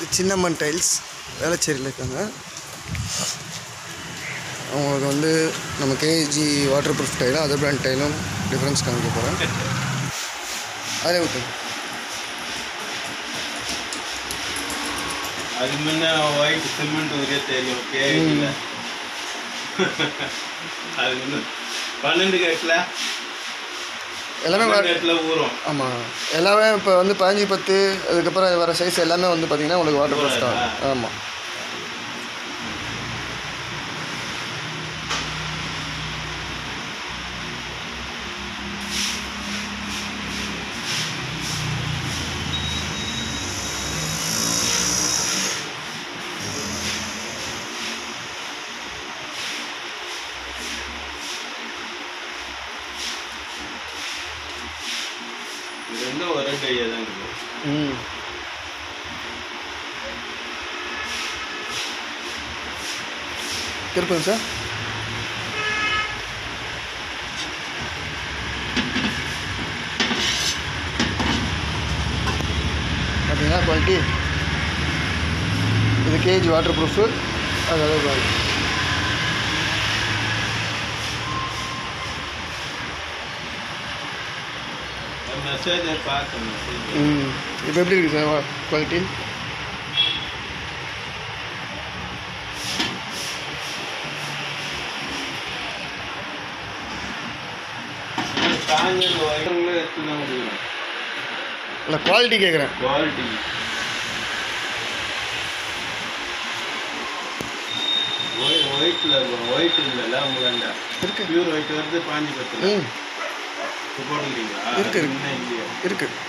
Chinnamman tiles வேளச்சேரியில் இருக்காங்க அவங்களுக்கு வந்து நம்ம கேஜி வாட்டர் ப்ரூஃப் டைலும் அதர் பிராண்ட் டைலும் டிஃப்ரென்ஸ் காமிக்க போகிறேன் அதே ஓகே அது முன்ன ஒயிட் சிமெண்ட் ஊரே தெரியும் கேட்கல அது முன்ன பன்னெண்டு கட்டில் எல்லாமே பன்னெண்டு கட்டில் ஊறும் ஆமாம் எல்லாமே இப்போ வந்து பதினஞ்சு பத்து அதுக்கப்புறம் வர சைஸ் எல்லாமே வந்து பார்த்தீங்கன்னா உங்களுக்கு வாட்டர் ப்ரூஃப் தான் ஆமாம் இது ரெண்டும் ஒரே கையாக தான் இருக்குது ம் திருப்பங்க சார் பார்த்தீங்களா குவாலிட்டி இது கேஜி வாட்டர் ப்ரூஃபு அது அளவு குவாலிட்டி மெசேஜை பார்க்க மெசேஜ் ம் இப்போ எப்படி இருக்குது சார் குவாலிட்டி காஞ்சல் ஒயிட்டுங்களும் எடுத்து தான் கொடுக்குறோம் இல்லை குவாலிட்டி கேட்குறேன் குவாலிட்டி ஒயிட்டில் இருக்கும் ஒயிட் இல்லைல்ல உங்களாண்ட இருக்கு பியூர் ஒயிட் வருது பாஞ்சு பத்தில் ம் போட்டுக்கிறீங்களா இருக்கு, இருக்கு. இன்னும் இல்லையா இருக்குது